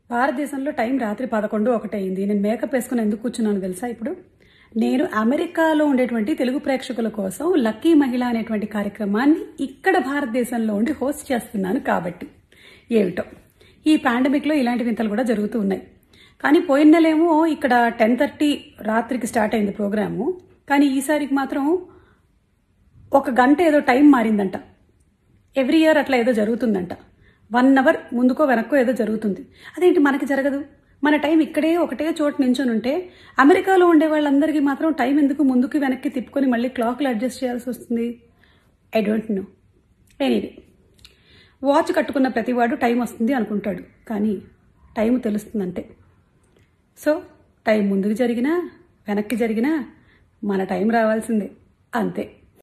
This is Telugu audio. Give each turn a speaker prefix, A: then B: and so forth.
A: భారతదేశంలో టైం రాత్రి పదకొండు ఒకటి అయింది నేను మేకప్ వేసుకుని ఎందుకు కూర్చున్నాను తెలుసా ఇప్పుడు నేను అమెరికాలో ఉండేటువంటి తెలుగు ప్రేక్షకుల కోసం లక్కీ మహిళ అనేటువంటి కార్యక్రమాన్ని ఇక్కడ భారతదేశంలో ఉండి హోస్ట్ చేస్తున్నాను కాబట్టి ఏమిటో ఈ పాండమిక్లో ఇలాంటి వింతలు కూడా జరుగుతూ ఉన్నాయి కానీ పోయిన నెలేమో ఇక్కడ టెన్ థర్టీ రాత్రికి స్టార్ట్ అయింది ప్రోగ్రాము కానీ ఈసారికి మాత్రం ఒక గంట ఏదో టైం మారిందంట ఎవ్రీ ఇయర్ అట్లా ఏదో జరుగుతుందంట వన్ అవర్ ముందుకో వెనక్కో ఏదో జరుగుతుంది అదేంటి మనకి జరగదు మన టైం ఇక్కడే ఒకటే చోటు నించొని ఉంటే అమెరికాలో ఉండే వాళ్ళందరికీ మాత్రం టైం ఎందుకు ముందుకు వెనక్కి తిప్పుకొని మళ్ళీ క్లాక్లు అడ్జస్ట్ చేయాల్సి వస్తుంది I don't know anyway watch కట్టుకున్న ప్రతివాడు టైం వస్తుంది అనుకుంటాడు కానీ టైం తెలుస్తుందంటే సో టైం ముందుకు జరిగినా వెనక్కి జరిగినా మన టైం రావాల్సిందే అంతే